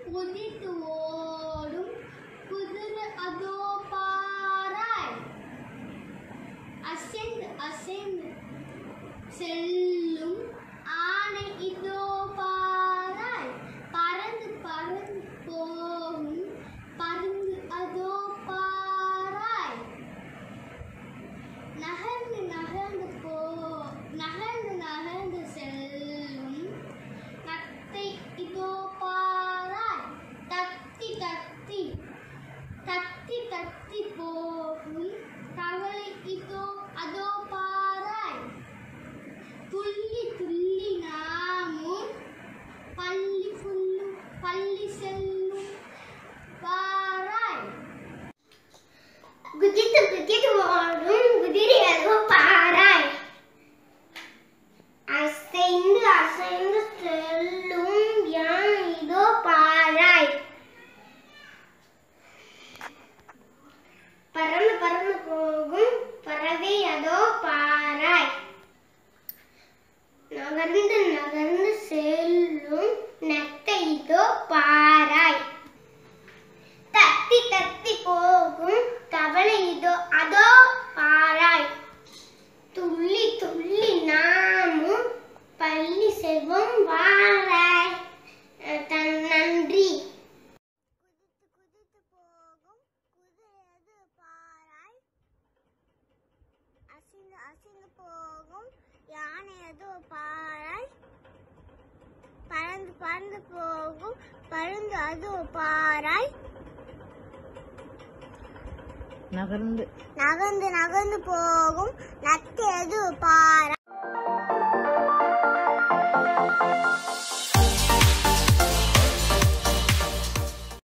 குதித்து ஓடும் குதிரை அதோ பாராய் அசைந்து அசைந்து செல்லும் ஆனை இதோ பாராய் பறந்து பறந்து போகும் பருந்து அதோ பாராய் நகர்ந்து நகர்ந்து போ நகர்ந்து நகர்ந்து செல்லும் நத்தை இதோ பாராய் தத்தி தத்தி தத்தி தத்தி போகும் தவளை இதோ அதோ பாராய் துள்ளி துள்ளி நாமும் பள்ளி புல்லும் பள்ளி செல்லும் பாராய் குதித்து குதித்து ஓடும் குதிரை அதோ பாராய் அசைந்து அசைந்து செல்லும் யான் இதோ பாராய் பறந்து பறந்து போகும் பறவை அதோ பாராய் நகர்ந்து நகர்ந்து செல்லும் நத்தை இதோ பாராய் தத்தி தத்தி போகும் தவளை இதோ அதோ பாராய் துள்ளி துள்ளி நாமும் பள்ளி செல்வம் வாராய் அஹ் தன் நன்றி குதித்து குதித்து போகும் குதிரை அது பாராய் அசிந்து அசிந்து போகும் யானை அது பாராய் பறந்து பறந்து போகும் பருந்து அது பாராய் நகர்ந்து நகர்ந்து நகர்ந்து போகும் நத்தை அது பாராய்